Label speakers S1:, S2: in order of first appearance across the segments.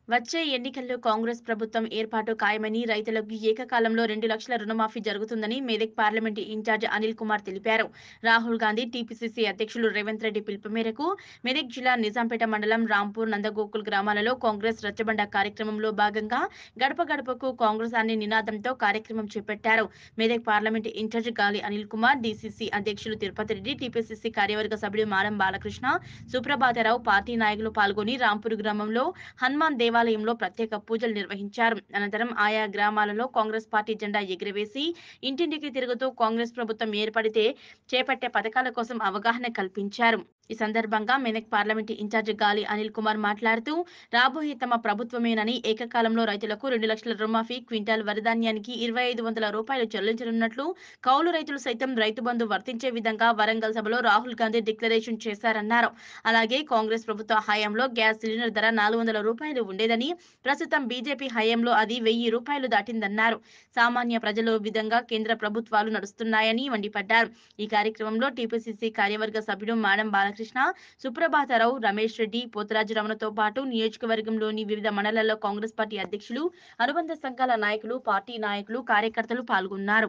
S1: వచ్చే ఎన్నికల్లో కాంగ్రెస్ ప్రభుత్వం ఏర్పాటు ఖాయమని రైతులకు ఏకకాలంలో రెండు లక్షల రుణమాఫీ జరుగుతుందని మెదక్ పార్లమెంటు ఇన్ఛార్జ్ అనిల్ కుమార్ తెలిపారు రాహుల్ గాంధీ టీపీసీసీ అధ్యక్షులు రేవంత్ రెడ్డి పిలుపు మేరకు మెదక్ జిల్లా నిజాంపేట మండలం రాంపూర్ నందగోకుల్ గ్రామాలలో కాంగ్రెస్ రచ్చబండ కార్యక్రమంలో భాగంగా గడప గడపకు కాంగ్రెస్ అనే నినాదంతో కార్యక్రమం చేపట్టారు మెదక్ పార్లమెంటు ఇన్ఛార్జ్ గాలి అనిల్ కుమార్ డీసీసీ అధ్యక్షులు తిరుపతి రెడ్డి టీపీసీసీ కార్యవర్గ సభ్యుడు మారం బాలకృష్ణ సుప్రభాతరావు పార్టీ నాయకులు పాల్గొని రాంపూర్ గ్రామంలో హనుమాన్ దేవాలయంలో ప్రత్యేక పూజలు నిర్వహించారు అనంతరం ఆయా గ్రామాలలో కాంగ్రెస్ పార్టీ జెండా ఎగురవేసి ఇంటింటికి తిరుగుతూ కాంగ్రెస్ ప్రభుత్వం ఏర్పడితే చేపట్టే పథకాల కోసం అవగాహన కల్పించారు ఈ సందర్భంగా మెదక్ పార్లమెంటు ఇన్ఛార్జ్ గాలి అనిల్ కుమార్ మాట్లాడుతూ రాబోయే తమ ప్రభుత్వమేనని ఏకకాలంలో రైతులకు రెండు లక్షల రుణమాఫీ క్వింటాల్ వరధాన్యానికి ఇరవై ఐదు వందల రూపాయలు చెల్లించనున్నట్లు కౌలు రైతులు సైతం రైతు బంధు వర్తించే విధంగా వరంగల్ సభలో రాహుల్ గాంధీ డిక్లరేషన్ చేశారన్నారు అలాగే కాంగ్రెస్ ప్రభుత్వ హయాంలో గ్యాస్ సిలిండర్ ధర నాలుగు వందల రూపాయలు ఉండేదని ప్రస్తుతం బీజేపీ హయాంలో అది వెయ్యి రూపాయలు దాటిందన్నారు సామాన్య ప్రజలు విధంగా కేంద్ర ప్రభుత్వాలు నడుస్తున్నాయని మండిపడ్డారు ఈ కార్యక్రమంలో టీపీసీసీ కార్యవర్గ సభ్యుడు మాడం బాలకృష్ణ సుప్రభాతరావు రమేష్ రెడ్డి పోతరాజు రమణతో పాటు నియోజకవర్గంలోని వివిధ మండలాల్లో కాంగ్రెస్ పార్టీ అధ్యక్షులు అనుబంధ సంఘాల నాయకులు పార్టీ నాయకులు కార్యకర్తలు పాల్గొన్నారు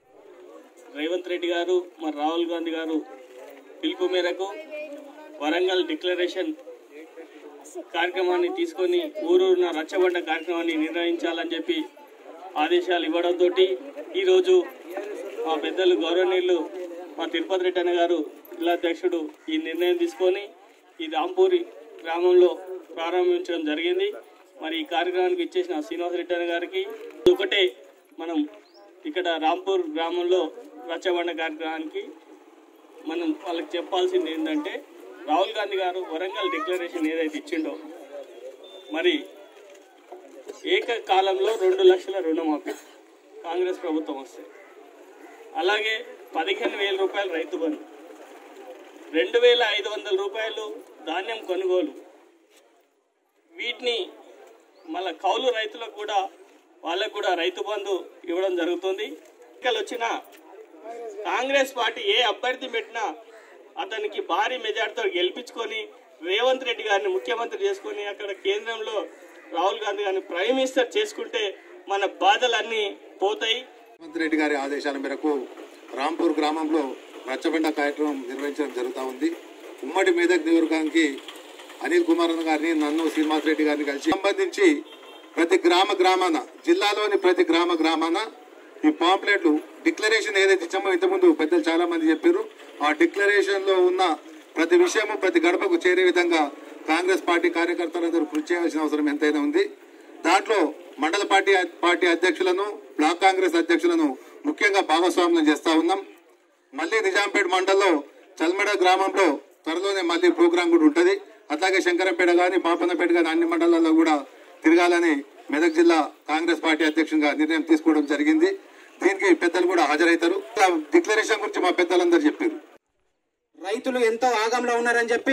S2: రేవంత్ రెడ్డి గారు మరి రాహుల్ గాంధీ గారు పిలుపు మేరకు వరంగల్ డిక్లరేషన్ కార్యక్రమాన్ని తీసుకొని ఊరూరున రచ్చబండ కార్యక్రమాన్ని నిర్వహించాలని చెప్పి ఆదేశాలు ఇవ్వడంతో ఈరోజు మా పెద్దలు గౌరవనీయులు మా తిరుపతి రెడ్డి అన్న గారు జిల్లా అధ్యక్షుడు ఈ నిర్ణయం తీసుకొని ఈ రాంపూరి గ్రామంలో ప్రారంభించడం జరిగింది మరి ఈ కార్యక్రమానికి ఇచ్చేసిన శ్రీనివాసరెడ్డి అన్న గారికి ఒకటే మనం ఇక్కడ రాంపూర్ గ్రామంలో రచ్చబండ కార్యక్రమానికి మనం వాళ్ళకి చెప్పాల్సింది ఏంటంటే రాహుల్ గాంధీ గారు వరంగల్ డిక్లరేషన్ ఏదైతే ఇచ్చిండో మరి ఏకకాలంలో రెండు లక్షల రుణమాఫీ కాంగ్రెస్ ప్రభుత్వం వస్తే అలాగే పదిహేను వేల రూపాయలు రైతు బంధు రెండు వేల ఐదు వందల రూపాయలు ధాన్యం కొనుగోలు వీటిని మళ్ళా కౌలు రైతులకు కూడా వాళ్ళకు కూడా రైతు బంధు ఇవ్వడం జరుగుతుంది ఎన్నికలు వచ్చిన కాంగ్రెస్ పార్టీ ఏ అభ్యర్థి పెట్టినా అతనికి భారీ మెజార్టీతో గెలిపించుకొని రేవంత్ రెడ్డి గారిని ముఖ్యమంత్రి చేసుకొని అక్కడ కేంద్రంలో రాహుల్ గాంధీ గారిని ప్రైమ్ మినిస్టర్ చేసుకుంటే మన బాధలన్నీ పోతాయి
S3: రేవంత్ రెడ్డి గారి ఆదేశాల మేరకు రాంపూర్ గ్రామంలో రచ్చబండ కార్యక్రమం నిర్వహించడం జరుగుతూ ఉంది ఉమ్మడి మేదక్ నియోజకవర్గానికి అనిల్ కుమార్ అన్న గారిని నన్ను శ్రీనివాస్ రెడ్డి గారిని కలిసి సంబంధించి ప్రతి గ్రామ గ్రామాన జిల్లాలోని ప్రతి గ్రామ గ్రామాన ఈ పాంప్లెట్లు డిక్లరేషన్ ఏదైతే ఇచ్చామో ఇంతకుముందు పెద్దలు చాలా మంది చెప్పారు ఆ డిక్లరేషన్ లో ఉన్న ప్రతి విషయము ప్రతి గడపకు చేరే విధంగా కాంగ్రెస్ పార్టీ కార్యకర్తలందరూ కృషి చేయాల్సిన అవసరం ఎంతైనా ఉంది దాంట్లో మండల పార్టీ పార్టీ అధ్యక్షులను బ్లాక్ కాంగ్రెస్ అధ్యక్షులను ముఖ్యంగా భాగస్వామ్యం చేస్తా ఉన్నాం మళ్ళీ నిజాంపేట మండలంలో చల్మడ గ్రామంలో త్వరలోనే మళ్ళీ ప్రోగ్రాం కూడా ఉంటుంది అట్లాగే శంకరంపేట కానీ పాపన్నపేట కానీ అన్ని మండలాల్లో కూడా తిరగాలని మెదక్ జిల్లా కాంగ్రెస్ పార్టీ అధ్యక్షునిగా నిర్ణయం తీసుకోవడం జరిగింది దీనికి పెద్దలు కూడా హాజరవుతారు డిక్లరేషన్ గురించి మా పెద్దలందరూ చెప్పారు
S4: రైతులు ఎంతో ఆగంలో ఉన్నారని చెప్పి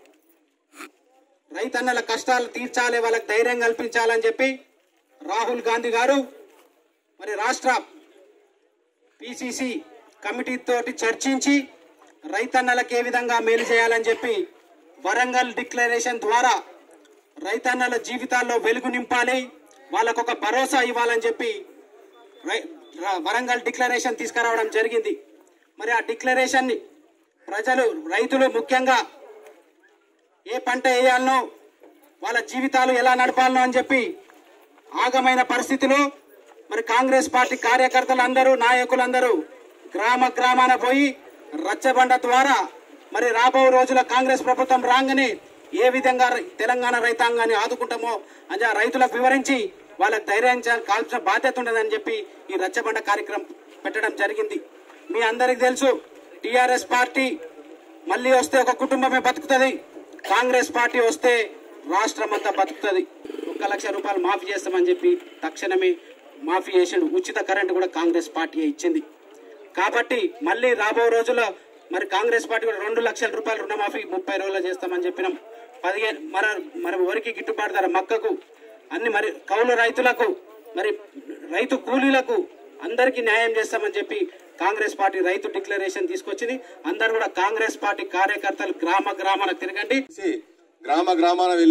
S4: రైతన్నల కష్టాలు తీర్చాలి వాళ్ళకి ధైర్యం కల్పించాలని చెప్పి రాహుల్ గాంధీ గారు మరి రాష్ట్ర పిసిసి కమిటీ తోటి చర్చించి రైతన్నలకు ఏ విధంగా మేలు చేయాలని చెప్పి వరంగల్ డిక్లరేషన్ ద్వారా రైతన్నల జీవితాల్లో వెలుగు నింపాలి వాళ్ళకు ఒక భరోసా ఇవ్వాలని చెప్పి రై- ర- వరంగల్ డిక్లరేషన్ తీసుకురావడం జరిగింది మరి ఆ డిక్లరేషన్ ని ప్రజలు రైతులు ముఖ్యంగా ఏ పంట వేయాలనో వాళ్ళ జీవితాలు ఎలా నడపాలనో అని చెప్పి ఆగమైన పరిస్థితిలో మరి కాంగ్రెస్ పార్టీ కార్యకర్తలు అందరూ నాయకులందరూ గ్రామ గ్రామాన పోయి రచ్చబండ ద్వారా మరి రాబో రోజుల కాంగ్రెస్ ప్రభుత్వం రాగానే ఏ విధంగా రై- తెలంగాణ రైతాంగాన్ని ఆదుకుంటామో అని ఆ రైతులకు వివరించి వాళ్ళకి ధైర్యం చే- కాల్సిన బాధ్యత ఉండదని చెప్పి ఈ రచ్చబండ కార్యక్రమం పెట్టడం జరిగింది మీ అందరికి తెలుసు టిఆర్ఎస్ పార్టీ మళ్ళీ వస్తే ఒక కుటుంబమే బతుకుతుంది కాంగ్రెస్ పార్టీ వస్తే రాష్ట్రం అంతా బతుకుతుంది ఒక్క లక్ష రూపాయలు మాఫీ చేస్తామని చెప్పి తక్షణమే మాఫీ చేసిండు ఉచిత కరెంటు కూడా కాంగ్రెస్ పార్టీ ఇచ్చింది కాబట్టి మళ్ళీ రాబో రోజుల్లో మరి కాంగ్రెస్ పార్టీ కూడా రెండు లక్షల రూపాయలు రుణమాఫీ ముప్పై రోజుల్లో చేస్తామని చెప్పినాం పదిహేను మరి మరి వరికి గిట్టుబాటు ధర మక్కకు అన్ని మరి కౌలు రైతులకు మరి రైతు కూలీలకు అందరికీ న్యాయం చేస్తామని చెప్పి కాంగ్రెస్ పార్టీ రైతు డిక్లరేషన్ తీసుకొచ్చింది అందరు కూడా కాంగ్రెస్ పార్టీ కార్యకర్తలు గ్రామ గ్రామాన తిరగండి
S3: చేసి గ్రామ గ్రామాన వెళ్ళి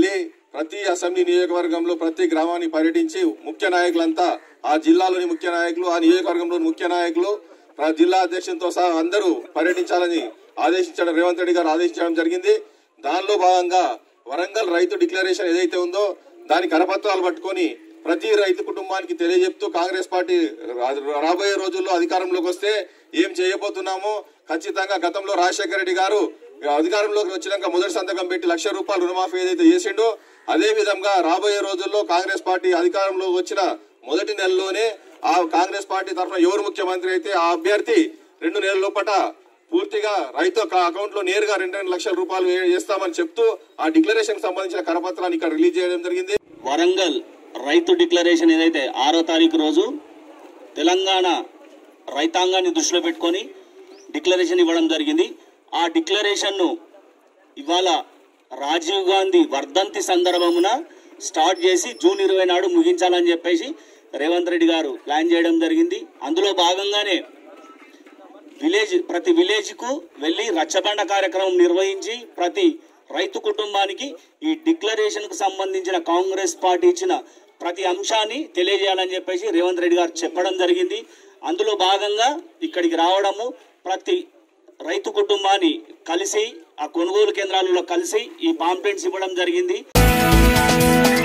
S5: ప్రతి అసెంబ్లీ నియోజకవర్గంలో ప్రతి గ్రామాన్ని పర్యటించి ముఖ్య నాయకులంతా ఆ జిల్లాలోని ముఖ్య నాయకులు ఆ నియోజకవర్గంలోని ముఖ్య నాయకులు ఆ జిల్లా అధ్యక్షులతో సహా అందరూ పర్యటించాలని ఆదేశించడం రేవంత్ రెడ్డి గారు ఆదేశించడం జరిగింది దానిలో భాగంగా వరంగల్ రైతు డిక్లరేషన్ ఏదైతే ఉందో దాని కరపత్రాలు పట్టుకొని ప్రతి రైతు కుటుంబానికి తెలియజెప్తూ కాంగ్రెస్ పార్టీ రా- రాబోయే రోజుల్లో అధికారంలోకి వస్తే ఏం చేయబోతున్నామో ఖచ్చితంగా గతంలో రాజశేఖర రెడ్డి గారు అధికారంలోకి వచ్చినాక మొదటి సంతకం పెట్టి లక్ష రూపాయలు రుణమాఫీ ఏదైతే చేసిండో అదే విధంగా రాబోయే రోజుల్లో కాంగ్రెస్ పార్టీ అధికారంలోకి వచ్చిన మొదటి నెలలోనే ఆ కాంగ్రెస్ పార్టీ తరఫున ఎవరు ముఖ్యమంత్రి అయితే ఆ అభ్యర్థి రెండు నెలల లోపట పూర్తిగా రైతు అకౌంట్ లో నేరుగా రెండు రెండు లక్షల రూపాయలు వే- వేస్తామని చెప్తూ ఆ డిక్లరేషన్ సంబంధించిన కరపత్రాన్ని ఇక్కడ రిలీజ్ చేయడం జరిగింది
S6: వరంగల్ రైతు డిక్లరేషన్ ఏదైతే ఆరో తారీఖు రోజు తెలంగాణ రైతాంగాన్ని దృష్టిలో పెట్టుకొని డిక్లరేషన్ ఇవ్వడం జరిగింది ఆ డిక్లరేషన్ను ఇవాళ రాజీవ్ గాంధీ వర్ధంతి సందర్భమున స్టార్ట్ చేసి జూన్ ఇరవై నాడు ముగించాలని చెప్పేసి రేవంత్ రెడ్డి గారు ప్లాన్ చేయడం జరిగింది అందులో భాగంగానే విలేజ్ ప్రతి విలేజ్ కు వెళ్లి రచ్చబండ కార్యక్రమం నిర్వహించి ప్రతి రైతు కుటుంబానికి ఈ డిక్లరేషన్ కు సంబంధించిన కాంగ్రెస్ పార్టీ ఇచ్చిన ప్రతి అంశాన్ని తెలియజేయాలని చెప్పేసి రేవంత్ రెడ్డి గారు చెప్పడం జరిగింది అందులో భాగంగా ఇక్కడికి రావడము ప్రతి రైతు కుటుంబాన్ని కలిసి ఆ కొనుగోలు కేంద్రాలలో కలిసి ఈ పాంప్లెట్స్ ఇవ్వడం జరిగింది